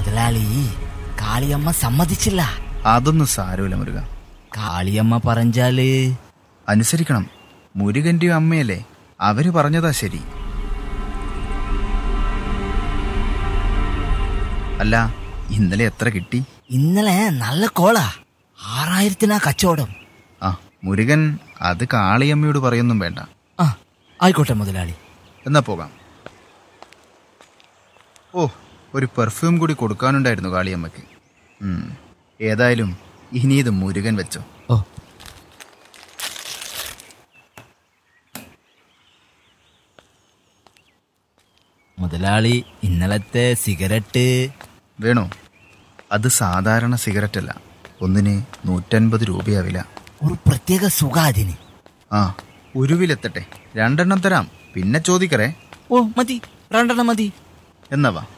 മുതലാളി കാളിയമ്മ സമ്മതിച്ചില്ല അതൊന്നും സാരമില്ല മുരുക കാളിയമ്മ പറഞ്ഞാല് അനുസരിക്കണം മുരുകന്റെ അമ്മയല്ലേ അവര് പറഞ്ഞതാ ശരി അല്ല ഇന്നലെ എത്ര കിട്ടി ഇന്നലെ നല്ല കോളാ ആറായിരത്തിനാ കച്ചവടം ആ മുരുകൻ അത് കാളിയമ്മയോട് പറയൊന്നും വേണ്ട ആ ആയിക്കോട്ടെ മുതലാളി എന്നാ പോകാം ഓ ഒരു പെർഫ്യൂം കൂടി കൊടുക്കാനുണ്ടായിരുന്നു കാളിയമ്മയ്ക്ക് ഉം, ഏതായാലും ഇനി ഇത് മുരുകൻ വെച്ചോ ഓ മുതലാളി ഇന്നലത്തെ സിഗരറ്റ് വേണോ അത് സാധാരണ സിഗരറ്റ് അല്ല ഒന്നിന് നൂറ്റൻപത് രൂപയാ വില ഒരു പ്രത്യേക സുഖാതിന് ആ ഉരുവിലെത്തട്ടെ രണ്ടെണ്ണം തരാം പിന്നെ ചോദിക്കറേ ഓ മതി രണ്ടെണ്ണം മതി എന്നവാ